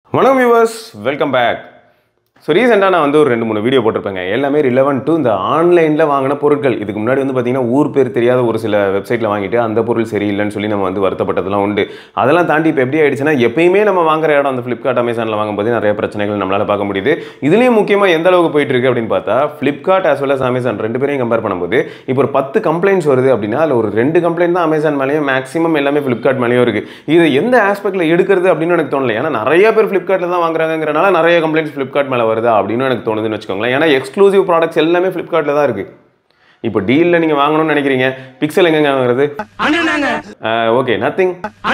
வணக்கம் viewers welcome back so ரீசெண்டாக நான் வந்து ஒரு ரெண்டு மூணு வீடியோ போட்டிருப்பேங்க எல்லாமே ரிலவெண்ட் டு இந்த ஆன்லைனில் வாங்கின பொருட்கள் இதுக்கு முன்னாடி வந்து பார்த்தீங்கன்னா ஊர் பேர் தெரியாத ஒரு சில வெப்சைட்டில் வாங்கிட்டு அந்த பொருள் சரியில்லைன்னு சொல்லி நம்ம வந்து வருத்தப்பட்டதெல்லாம் உண்டு அதெல்லாம் தாண்டி இப்போ எப்படி ஆயிடுச்சுன்னா எப்பயுமே நம்ம வாங்குற இடம் அந்த ஃப்ளிப்கார்ட் அமேசானில் வாங்கும்போது நிறைய பிரச்சனைகள் நம்மளால் பார்க்க முடியுது இதுலேயும் முக்கியமாக எந்த அளவுக்கு போயிட்டு இருக்கு அப்படின்னு பார்த்தா Flipkart as well as Amazon ரெண்டு பேரையும் கம்பேர் பண்ணும்போது இப்போ ஒரு பத்து கம்ப்ளைண்ட்ஸ் வருது அப்படின்னா அதில் ஒரு ரெண்டு கம்ப்ளைண்ட் தான் அமேசான் மேலேயும் மேக்ஸிமம் எல்லாமே ஃப்ளிப்கார்ட் மேலேயும் இருக்குது இது எந்த ஆஸ்பெக்ட்டில் எடுக்கிறது அப்படின்னு எனக்கு தோணல ஏன்னா நிறைய பேர் ஃப்ளிப்கார்ட்டில் தான் வாங்குறாங்கிறனால நிறைய கம்ப்ளைண்ட்ஸ் ஃப்ளிப்கார்ட் மேலே வருதா அப்படின்னு எனக்கு தோணுதுன்னு வச்சுக்கோங்களேன் ஏன்னா எக்ஸ்க்ளூசிவ் ப்ராடக்ட்ஸ் எல்லாமே ஃப்ளிப்கார்ட்டில் தான் இருக்குது இப்போ டீலில் நீங்கள் வாங்கணும்னு நினைக்கிறீங்க பிக்சல் எங்கெங்க வாங்குறது ஓகே நத்திங்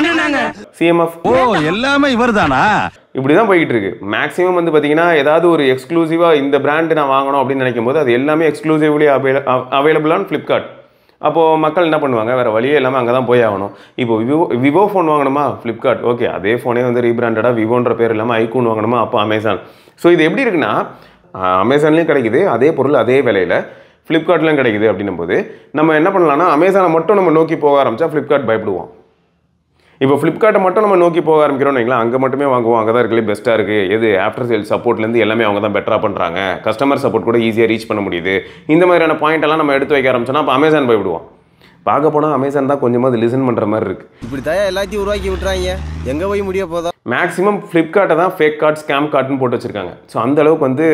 சிஎம்எஃப் ஓ எல்லாமே இவர்தானா இப்படி தான் போய்கிட்டு இருக்கு மேக்ஸிமம் வந்து பார்த்தீங்கன்னா ஏதாவது ஒரு எக்ஸ்க்ளூசிவாக இந்த பிராண்டு நான் வாங்கணும் அப்படின்னு நினைக்கும் போது அது எல்லாமே எக்ஸ்க்ளூசிவ்லி அவைல அவைலபிள் ஆன் ஃப்ளிப்கார்ட் அப்போது மக்கள் என்ன பண்ணுவாங்க வேறு வழியே இல்லாமல் அங்கே தான் போய் ஆகணும் இப்போ விவோ விவோ ஃபோன் வாங்கணுமா ஃப்ளிப்கார்ட் ஓகே அதே ஃபோனே வந்து ரீபிராண்டடாக விவோன்ற பேர் இல்லாமல் ஐக்கூன் வாங்கணுமா அப்போ அமேசான் ஸோ இது எப்படி இருக்குன்னா அமேசான்லேயும் கிடைக்குது அதே பொருள் அதே விலையில் ஃப்ளிப்கார்ட்லேயும் கிடைக்குது அப்படின்னும் போது நம்ம என்ன பண்ணலாம்னா அமேசானை மட்டும் நம்ம நோக்கி போக ஆரம்பித்தா ஃப்ளிப்கார்ட் பயப்படுவோம் இப்போ ஃப்ளிப்கார்ட்டை மட்டும் நம்ம நோக்கி போக ஆரம்பிக்கிறோம்னு வைங்களேன் அங்கே மட்டுமே வாங்குவோம் அங்கே தான் இருக்கலே பெஸ்ட்டாக இருக்குது எது ஆஃப்டர் சேல் சப்போர்ட்லேருந்து எல்லாமே அவங்க தான் பெட்டராக பண்ணுறாங்க கஸ்டமர் சப்போர்ட் கூட ஈஸியாக ரீச் பண்ண முடியுது இந்த மாதிரியான பாயிண்ட் எல்லாம் நம்ம எடுத்து வைக்க ஆரம்பிச்சோன்னா அப்போ அமேசான் போய்விடுவோம் பார்க்க போனால் அமேசான் தான் கொஞ்சமாவது லிசன் பண்ணுற மாதிரி இருக்குது இப்படி தயா எல்லாத்தையும் உருவாக்கி விட்டுறாங்க எங்க போய் முடிய போதா மேக்ஸிமம் ஃப்ளிப்கார்ட்டை தான் ஃபேக் கார்ட் ஸ்கேம் கார்ட்னு போட்டு வச்சிருக்காங்க ஸோ அந்த அளவுக்கு வந்து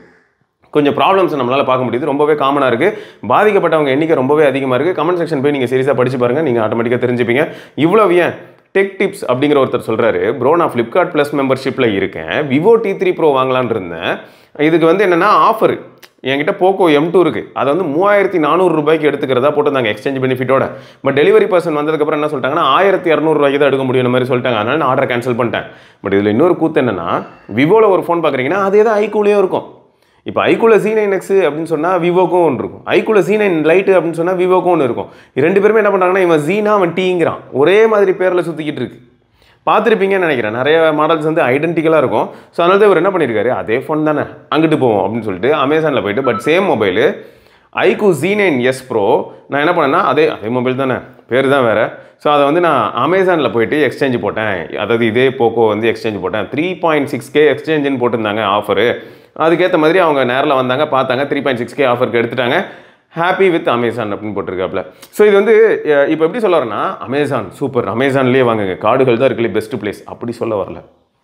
கொஞ்சம் ப்ராப்ளம்ஸ் நம்மளால் பார்க்க முடியுது ரொம்பவே காமனாக இருக்குது பாதிக்கப்பட்டவங்க எண்ணிக்கை ரொம்பவே அதிகமாக இருக்குது கமெண்ட் செக்ஷன் போய் நீங்கள் சீரியஸாக படிச்சு பாருங்கள் நீங்கள் ஆட்டோமேட்டிக்காக தெரிஞ்சுப்பீங்க இவ்வளவு ஏன் டெக் டிப்ஸ் அப்படிங்கிற ஒருத்தர் சொல்கிறாரு ப்ரோ நான் ஃப்ளிப்கார்ட் ப்ளஸ் மெம்பர்ஷிப்பில் இருக்கேன் விவோ டி த்ரீ ப்ரோ வாங்கலான்னு இருந்தேன் இதுக்கு வந்து என்னென்னா ஆஃபர் என்கிட்ட போக்கோ எம் டூ இருக்குது அதை வந்து மூவாயிரத்தி நானூறு ரூபாய்க்கு எடுத்துக்கிறதா போட்டிருந்தாங்க எக்ஸ்சேஞ்ச் பெனிஃபிட்டோட பட் டெலிவரி பர்சன் வந்ததுக்கப்புறம் என்ன சொல்லிட்டாங்கன்னா ஆயிரத்தி இரநூறுவாய்க்கு தான் எடுக்க முடியும் மாதிரி சொல்லிட்டாங்க அதனால நான் ஆர்டர் கேன்சல் பண்ணிட்டேன் பட் இதில் இன்னொரு கூத்து என்னன்னா விவோவில் ஒரு ஃபோன் பார்க்குறீங்கன்னா அதே தான் ஐக்கூலேயும் இருக்கும் இப்போ ஐக்குள்ள சி நைன் எக்ஸ் அப்படின்னு சொன்னால் விவோக்கும் ஒன்று இருக்கும் ஐக்குள்ள சி நைன் லைட்டு அப்படின்னு சொன்னால் விவோக்கும் ஒன்று இருக்கும் ரெண்டு பேருமே என்ன பண்ணுறாங்கன்னா இவன் ஜீனா அவன் டீங்கிறான் ஒரே மாதிரி பேரில் சுற்றிக்கிட்டு இருக்கு பார்த்துருப்பீங்கன்னு நினைக்கிறேன் நிறைய மாடல்ஸ் வந்து ஐடென்டிக்கலாக இருக்கும் ஸோ அதனால தான் இவர் என்ன பண்ணியிருக்காரு அதே ஃபோன் தானே அங்கிட்டு போவோம் அப்படின்னு சொல்லிட்டு அமேசானில் போயிட்டு but same mobile iQOO Z nine S pro நான் என்ன பண்ணேன்னா அதே அதே மொபைல் தானே பேர் தான் வேறு ஸோ அதை வந்து நான் அமேசானில் போயிட்டு எக்ஸ்சேஞ்ச் போட்டேன் அதாவது இதே போக்கோ வந்து எக்ஸ்சேஞ்ச் போட்டேன் த்ரீ பாயிண்ட் சிக்ஸ் கே எக்ஸ்சேஞ்சுன்னு போட்டிருந்தாங்க ஆஃபரு அதுக்கேற்ற மாதிரி அவங்க நேரில் வந்தாங்க பார்த்தாங்க த்ரீ பாயிண்ட் சிக்ஸ் கே ஆஃபருக்கு எடுத்துட்டாங்க ஹாப்பி வித் அமேசான் அப்படின்னு போட்டிருக்காப்புல ஸோ இது வந்து அஹ், இப்போ எப்படி சொல்ல வரேன்னா அமேசான் சூப்பர் அமேசான்லேயே வாங்குங்க காடுகள் தான் இருக்கலே பெஸ்ட் பிளேஸ் அப்படி சொல்ல வரல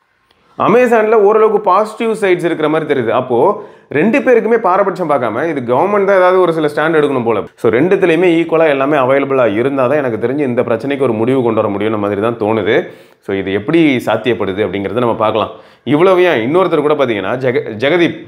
அமேசானில் ஓரளவுக்கு பாசிட்டிவ் சைட்ஸ் இருக்கிற மாதிரி தெரியுது அப்போது ரெண்டு பேருக்குமே பாரபட்சம் பார்க்காம இது கவர்மெண்ட் தான் ஏதாவது ஒரு சில ஸ்டாண்ட் எடுக்கணும் போல ஸோ ரெண்டுத்துலேயுமே ஈக்குவலாக எல்லாமே அவைலபிளாக இருந்தால் தான் எனக்கு தெரிஞ்சு இந்த பிரச்சனைக்கு ஒரு முடிவு கொண்டு வர முடியும்னு மாதிரி தான் தோணுது ஸோ இது எப்படி சாத்தியப்படுது அப்படிங்கிறத நம்ம பார்க்கலாம் இவ்வளவு ஏன் இன்னொருத்தர் கூட பார்த்தீங்கன்னா ஜெக ஜெகதீப்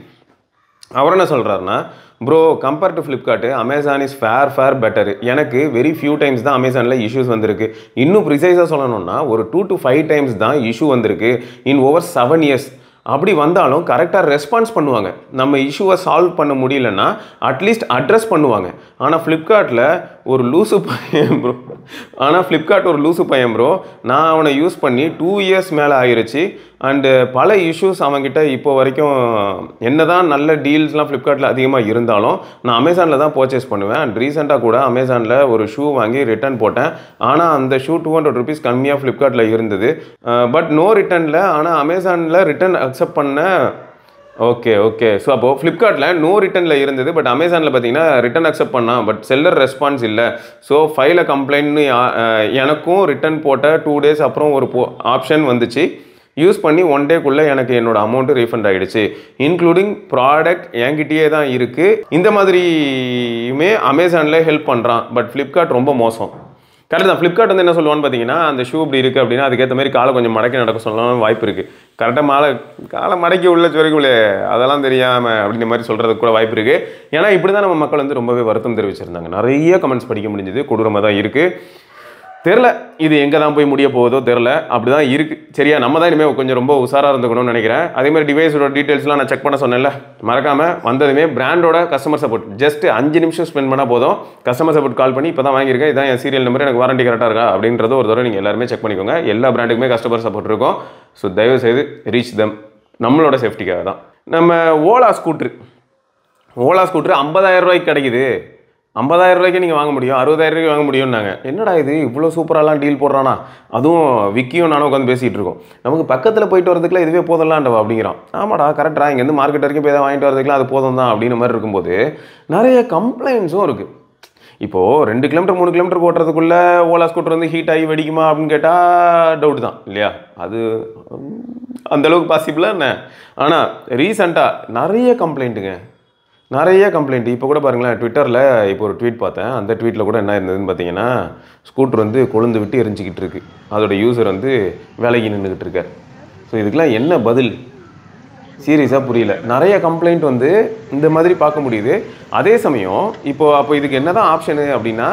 அவர் என்ன சொல்கிறாருன்னா bro compare to Flipkart Amazon is fair fair better எனக்கு வெரி ஃபியூ டைம்ஸ் தான் அமேசானில் இஷ்யூஸ் வந்திருக்கு இன்னும் ப்ரிசைஸாக சொல்லணும்னா ஒரு டூ டு ஃபைவ் டைம்ஸ் தான் இஷ்யூ வந்திருக்கு இன் ஓவர் செவன் இயர்ஸ் அப்படி வந்தாலும் கரெக்டாக ரெஸ்பான்ஸ் பண்ணுவாங்க நம்ம இஷ்யூவை சால்வ் பண்ண முடியலன்னா அட்லீஸ்ட் அட்ரஸ் பண்ணுவாங்க ஆனால் ஃப்ளிப்கார்ட்டில் ஒரு லூசு பையன் ப்ரோ ஆனால் ஃப்ளிப்கார்ட் ஒரு லூசு பையன் ப்ரோ நான் அவனை யூஸ் பண்ணி டூ இயர்ஸ் மேலே ஆயிருச்சு அண்டு பல இஷ்யூஸ் அவங்ககிட்ட இப்போ வரைக்கும் என்னதான் நல்ல டீல்ஸ்லாம் ஃப்ளிப்கார்ட்டில் அதிகமாக இருந்தாலும் நான் அமேசானில் தான் பர்ச்சேஸ் பண்ணுவேன் அண்ட் ரீசெண்டாக கூட அமேசானில் ஒரு ஷூ வாங்கி ரிட்டர்ன் போட்டேன் ஆனால் அந்த ஷூ டூ ஹண்ட்ரட் ருபீஸ் கம்மியாக ஃப்ளிப்கார்ட்டில் இருந்தது பட் நோ ரிட்டர்னில் ஆனால் அமேசானில் ரிட்டர்ன் அக்செப்ட் பண்ண ஓகே ஓகே ஸோ அப்போது ஃப்ளிப்கார்ட்டில் நோ ரிட்டனில் இருந்தது பட் அமேசானில் பார்த்தீங்கன்னா ரிட்டன் அக்செப்ட் பண்ணால் பட் செல்லர் ரெஸ்பான்ஸ் இல்லை ஸோ ஃபைல கம்ப்ளைண்ட்னு எனக்கும் ரிட்டன் போட்ட டூ டேஸ் அப்புறம் ஒரு ஆப்ஷன் வந்துச்சு யூஸ் பண்ணி ஒன் டேக்குள்ளே எனக்கு என்னோட அமௌண்ட்டு ரீஃபண்ட் ஆகிடுச்சு இன்க்ளூடிங் ப்ராடக்ட் என்கிட்டயே தான் இருக்குது இந்த மாதிரியுமே அமேசானில் ஹெல்ப் பண்ணுறான் பட் ஃப்ளிப்கார்ட் ரொம்ப மோசம் கரெக்ட் தான் ஃப்ளிப்கார்ட் வந்து என்ன சொல்லுவான்னு பார்த்தீங்கன்னா அந்த ஷூ இப்படி இருக்குது அப்படின்னா அதுக்கேற்ற மாதிரி காலை கொஞ்சம் மடக்கி நடக்க சொல்லலாம் வாய்ப்பு இருக்குது கரெக்டாக மாலை காலை மடக்கி உள்ள சொருக்குள்ளே அதெல்லாம் தெரியாமல் அப்படின்ற மாதிரி சொல்கிறதுக்கு கூட வாய்ப்பு இருக்குது ஏன்னா இப்படி தான் நம்ம மக்கள் வந்து ரொம்பவே வருத்தம் தெரிவிச்சிருந்தாங்க நிறைய கமெண்ட்ஸ் படிக்க முடிஞ்சது கொடூரமாக தான் இருக்குது தெரில இது எங்கே தான் போய் முடிய போகுதோ தெரில அப்படி தான் இருக்குது சரியா நம்ம தான் இனிமேல் கொஞ்சம் ரொம்ப உஷாராக இருந்துக்கணும்னு நினைக்கிறேன் அதே மாதிரி டிவைஸோட டீட்டெயில்ஸ்லாம் நான் செக் பண்ண சொன்னேன்ல மறக்காமல் வந்ததுமே பிராண்டோட கஸ்டமர் சப்போர்ட் ஜஸ்ட் அஞ்சு நிமிஷம் ஸ்பெண்ட் பண்ணால் போதும் கஸ்டமர் சப்போர்ட் கால் பண்ணி இப்போ தான் வாங்கியிருக்கேன் இதான் என் சீரியல் நம்பர் எனக்கு வாரண்டி கரெக்டாக இருக்கா அப்படின்றத ஒரு தடவை நீங்கள் எல்லாருமே செக் பண்ணிக்கோங்க எல்லா பிராண்டுக்குமே கஸ்டமர் சப்போர்ட் இருக்கும் ஸோ தயவு செய்து ரீச் தம் நம்மளோட சேஃப்டிக்காக தான் நம்ம ஓலா ஸ்கூட்ரு ஓலா ஸ்கூட்ரு ஐம்பதாயிரம் ரூபாய்க்கு கிடைக்குது ஐம்பதாயிரம் ரூபாய்க்கு நீங்கள் வாங்க முடியும் அறுபதாயிரம் ரூபாய்க்கு வாங்க முடியும்னாங்க என்னடா இது இவ்வளோ சூப்பராலாம் டீல் போடுறானா அதுவும் விக்கியும் நானும் உட்காந்து பேசிகிட்டு இருக்கோம் நமக்கு பக்கத்தில் போயிட்டு வரதுக்குலாம் இதுவே போதலாண்டவா அப்படிங்கிறான் ஆமாடா கரெக்டா இங்கேருந்து மார்க்கெட் வரைக்கும் போய் எதாவது வாங்கிட்டு வரதுக்குலாம் அது போதும் தான் அப்படின்ற மாதிரி இருக்கும்போது நிறைய கம்ப்ளைண்ட்ஸும் இருக்குது இப்போது ரெண்டு கிலோமீட்டர் மூணு கிலோமீட்டர் ஓட்டுறதுக்குள்ள ஓலா ஸ்கூட்டர் வந்து ஹீட் ஆகி வெடிக்குமா அப்படின்னு கேட்டால் டவுட் தான் இல்லையா அது உம், அந்த அளவுக்கு பாசிபிளாக என்ன ஆனால் ரீசண்டாக நிறைய கம்ப்ளைண்ட்டுங்க நிறைய கம்ப்ளைண்ட் இப்போ கூட பாருங்களேன் ட்விட்டரில் இப்போ ஒரு ட்வீட் பார்த்தேன் அந்த ட்வீட்டில் கூட என்ன இருந்ததுன்னு பார்த்தீங்கன்னா ஸ்கூட்டர் வந்து கொழுந்து விட்டு எரிஞ்சிக்கிட்டு இருக்கு அதோட யூசர் வந்து வேலைக்கு நின்றுக்கிட்டு இருக்கார் ஸோ இதுக்கெல்லாம் என்ன பதில் சீரியஸாக புரியல நிறைய கம்ப்ளைண்ட் வந்து இந்த மாதிரி பார்க்க முடியுது அதே சமயம் இப்போ அப்போ இதுக்கு என்ன தான் ஆப்ஷனு அப்படின்னா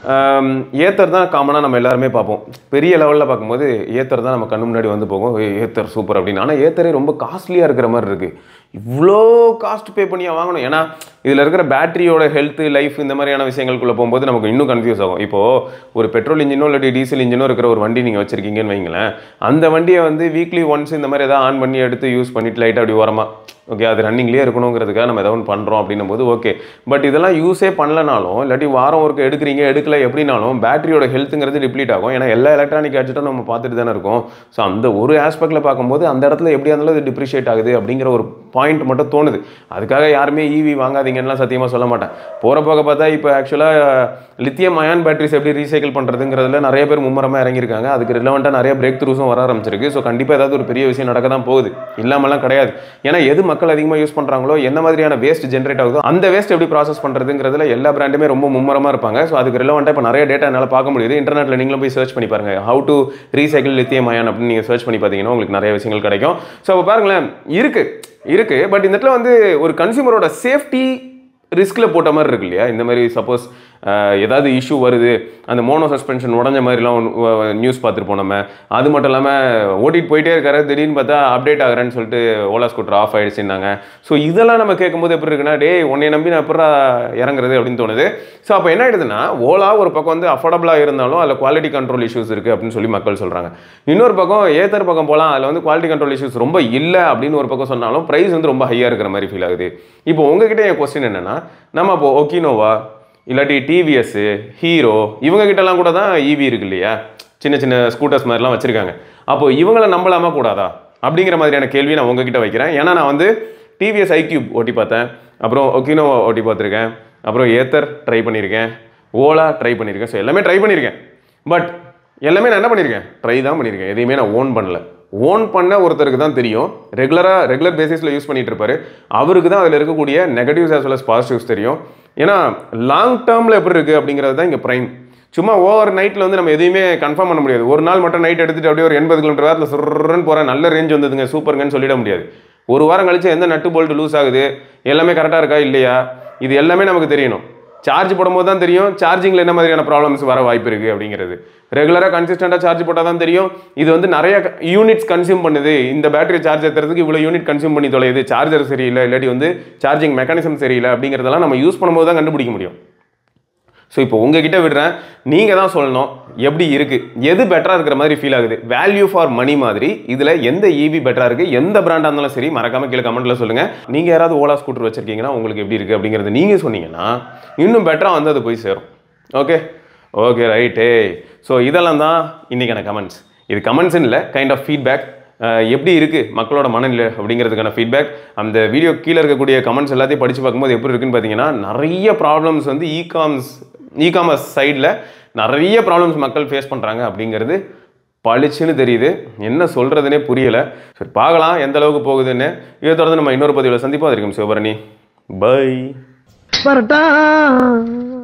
ஏத்தர் தான் காமனாக நம்ம எல்லாருமே பார்ப்போம் பெரிய லெவலில் பார்க்கும்போது ஏத்தர் தான் நம்ம கண்ணு முன்னாடி வந்து போகும் ஏய், ஏத்தர் சூப்பர் அப்படின்னு ஆனால் ஏத்தரே ரொம்ப காஸ்ட்லியாக இருக்கிற மாதிரி இருக்குது இவ்வளோ காஸ்ட் பே பண்ணியா வாங்கணும் ஏன்னா இதில் இருக்கிற பேட்டரியோட ஹெல்த் லைஃப் இந்த மாதிரியான விஷயங்களுக்குள்ளே போகும்போது நமக்கு இன்னும் கன்ஃபியூஸ் ஆகும் இப்போது ஒரு பெட்ரோல் இன்ஜினோ இல்லாட்டி டீசல் இன்ஜினோ இருக்கிற ஒரு வண்டி நீங்கள் வச்சுருக்கீங்கன்னு வைங்களேன் அந்த வண்டியை வந்து வீக்லி ஒன்ஸ் இந்த மாதிரி எதாவது ஆன் பண்ணி எடுத்து யூஸ் பண்ணிட்டு லைட்டாக அப்படி ஓரமாக ஓகே அது ரன்னிங்லேயே இருக்கணுங்கிறதுக்காக நம்ம ஏதாவது ஒன்று பண்ணுறோம் அப்படின்னும் போது ஓகே பட் இதெல்லாம் யூஸே பண்ணலனாலும் இல்லாட்டி வாரம் ஒர்க்கு எடுக்கிறீங்க எடுக்கல எப்படினாலும் பேட்டரியோட ஹெல்த்துங்கிறது டிப்ளீட் ஆகும் ஏன்னா எல்லா எலக்ட்ரானிக் கேட்ஜெட்டும் நம்ம பார்த்துட்டு தானே இருக்கோம் ஸோ அந்த ஒரு ஆஸ்பெக்டில் பார்க்கும்போது அந்த இடத்துல எப்படியா இருந்தாலும் இது டிப்ரிஷியேட் ஆகுது அப்படிங்கிற ஒரு பாயிண்ட் மட்டும் தோணுது அதுக்காக யாருமே ஈவி வாங்காதீங்கன்னுலாம் சத்தியமாக சொல்ல மாட்டேன் போகிற போக பார்த்தா இப்போ ஆக்சுவலாக லித்தியம் அயான் பேட்டரிஸ் எப்படி ரீசைக்கிள் பண்ணுறதுங்கிறதுல நிறைய பேர் மும்முரமாக இறங்கியிருக்காங்க அதுக்கு ரிலவெண்ட்டாக நிறைய பிரேக் த்ரூஸும் வர ஆரம்பிச்சிருக்கு ஸோ கண்டிப்பாக ஏதாவது ஒரு பெரிய விஷயம் நடக்க தான் போகுது இல்லாமலாம் கிடையாது ஏன்னா எது மக்கள் அதிகமாக யூஸ் பண்ணுறாங்களோ என்ன மாதிரியான வேஸ்ட் ஜென்ரேட் ஆகுதோ அந்த வேஸ்ட் எப்படி ப்ராசஸ் பண்ணுறதுங்கிறதுல எல்லா பிராண்டுமே ரொம்ப மும்முரமாக இருப்பாங்க ஸோ அதுக்கு ரிலவெண்ட்டாக இப்போ நிறைய டேட்டா என்னால் பார்க்க முடியுது இன்டர்நெட்டில் நீங்களும் போய் சர்ச் பண்ணி பாருங்க how to recycle lithium ion அப்படின்னு நீங்கள் சர்ச் பண்ணி பார்த்தீங்கன்னா உங்களுக்கு நிறைய விஷயங்கள் கிடைக்கும் ஸோ அப்போ பாருங்களேன் இருக்கு இருக்கு பட் இந்த இடத்துல வந்து ஒரு கன்சியூமரோட சேஃப்டி ரிஸ்கில் போட்ட மாதிரி இருக்கு இல்லையா இந்த மாதிரி சப்போஸ் ஏதாவது இஷ்யூ வருது அந்த மோனோ சஸ்பென்ஷன் உடஞ்ச மாதிரிலாம் நியூஸ் பார்த்துருப்போம் நம்ம அது மட்டும் இல்லாமல் ஓட்டிட்டு போயிட்டே இருக்காரு திடீர்னு பார்த்தா அப்டேட் ஆகிறேன்னு சொல்லிட்டு ஓலா ஸ்கூட்டர் ஆஃப் ஆயிடுச்சுன்னாங்க ஸோ இதெல்லாம் நம்ம கேட்கும்போது எப்படி இருக்குன்னா டேய் உன்னை நம்பி நான் எப்படா இறங்குறது அப்படின்னு தோணுது ஸோ அப்போ என்ன ஆயிடுதுன்னா ஓலா ஒரு பக்கம் வந்து அஃபோர்டபுளாக இருந்தாலும் அதில் குவாலிட்டி கண்ட்ரோல் இஷ்யூஸ் இருக்குது அப்படின்னு சொல்லி மக்கள் சொல்கிறாங்க இன்னொரு பக்கம் ஏத்தர் பக்கம் போகலாம் அதில் வந்து குவாலிட்டி கண்ட்ரோல் இஷ்யூஸ் ரொம்ப இல்லை அப்படின்னு ஒரு பக்கம் சொன்னாலும் ப்ரைஸ் வந்து ரொம்ப ஹையாக இருக்கிற மாதிரி ஃபீல் ஆகுது இப்போ உங்ககிட்ட என் கொஸ்டின் என்னன்னா நம்ம இப்போ ஒக்கினோவா இல்லாட்டி டிவிஎஸ் ஹீரோ இவங்க கிட்டலாம் கூட தான் ஈவி இருக்கு இல்லையா சின்ன சின்ன ஸ்கூட்டர்ஸ் மாதிரிலாம் வச்சுருக்காங்க அப்போ இவங்களை நம்பலாமா கூடாதா அப்படிங்கிற மாதிரியான கேள்வி நான் உங்ககிட்ட வைக்கிறேன் ஏன்னா நான் வந்து டிவிஎஸ் ஐக்யூப் ஓட்டி பார்த்தேன் அப்புறம் ஒக்கினோ ஓட்டி பார்த்துருக்கேன் அப்புறம் ஏத்தர் ட்ரை பண்ணியிருக்கேன் ஓலா ட்ரை பண்ணியிருக்கேன் ஸோ எல்லாமே ட்ரை பண்ணியிருக்கேன் பட் எல்லாமே நான் என்ன பண்ணியிருக்கேன் ட்ரை தான் பண்ணியிருக்கேன் எதையுமே நான் ஓன் பண்ணல ஓன் பண்ண ஒருத்தருக்கு தான் தெரியும் ரெகுலராக ரெகுலர் பேசிஸில் யூஸ் பண்ணிட்டு இருப்பாரு அவருக்கு தான் அதில் இருக்கக்கூடிய negatives as well as positives தெரியும் ஏன்னா லாங் டேர்மில் எப்படி இருக்குது அப்படிங்கிறது தான் இங்கே ப்ரைம் சும்மா ஓவர் நைட்டில் வந்து நம்ம எதையுமே கன்ஃபார்ம் பண்ண முடியாது ஒரு நாள் மட்டும் நைட் எடுத்துட்டு அப்படியே ஒரு எண்பது கிலோமீட்டர் வாரத்தில் சுருன்னு போகிறேன் நல்ல ரேஞ்ச் வந்ததுங்க சூப்பருங்கன்னு சொல்லிட முடியாது ஒரு வாரம் கழிச்சு எந்த நட்டு போல்ட் லூஸ் ஆகுது எல்லாமே கரெக்டாக இருக்கா இல்லையா இது எல்லாமே நமக்கு தெரியணும் சார்ஜ் போடும்போது தான் தெரியும் சார்ஜிங்கில் என்ன மாதிரியான ப்ராப்ளம்ஸ் வர வாய்ப்பு இருக்குது அப்படிங்கிறது ரெகுலராக கன்சிஸ்டண்ட்டாக சார்ஜ் போட்டால் தான் தெரியும் இது வந்து நிறைய யூனிட்ஸ் கன்சியூம் பண்ணுது இந்த பேட்டரி சார்ஜ் ஏற்றுறதுக்கு இவ்வளோ யூனிட் கன்சியூம் பண்ணி தொலையுது சார்ஜர் சரியில்லை இல்லாட்டி வந்து சார்ஜிங் மெக்கானிசம் சரியில்லை அப்படிங்கிறதெல்லாம் நம்ம யூஸ் பண்ணும்போது தான் கண்டுபிடிக்க முடியும் ஸோ இப்போ உங்ககிட்ட விடுறேன் நீங்கள் தான் சொல்லணும் எப்படி இருக்குது எது பெட்டராக இருக்கிற மாதிரி ஃபீல் ஆகுது வேல்யூ ஃபார் மணி மாதிரி இதில் எந்த ஈவி பெட்டராக இருக்குது எந்த பிராண்டாக இருந்தாலும் சரி மறக்காம கீழே கமெண்ட்டில் சொல்லுங்கள் நீங்கள் யாராவது ஓலா ஸ்கூட்டர் வச்சிருக்கீங்கன்னா உங்களுக்கு எப்படி இருக்குது அப்படிங்கிறது நீங்கள் சொன்னீங்கன்னா இன்னும் பெட்டராக வந்து அது போய் சேரும் ஓகே ஓகே ரைட்டே ஸோ இதெல்லாம் தான் இன்றைக்கான கமெண்ட்ஸ் இது கமெண்ட்ஸ் இல்லை கைண்ட் ஆஃப் ஃபீட்பேக் எப்படி இருக்குது மக்களோட மனநிலை அப்படிங்கிறதுக்கான ஃபீட்பேக் அந்த வீடியோ கீழே இருக்கக்கூடிய கமெண்ட்ஸ் எல்லாத்தையும் படித்து பார்க்கும்போது எப்படி இருக்குன்னு பார்த்தீங்கன்னா நிறைய ப்ராப்ளம்ஸ் வந்து இ காம்ஸ் இ காமர்ஸ் சைடில் நிறைய ப்ராப்ளம்ஸ் மக்கள் ஃபேஸ் பண்ணுறாங்க அப்படிங்கிறது பளிச்சுன்னு தெரியுது என்ன சொல்கிறதுனே புரியலை சரி பார்க்கலாம் எந்த அளவுக்கு போகுதுன்னு இதை தொடர்ந்து நம்ம இன்னொரு பதிவில் சந்திப்போம் அது இருக்கும் சிவபரணி பை வரட்டா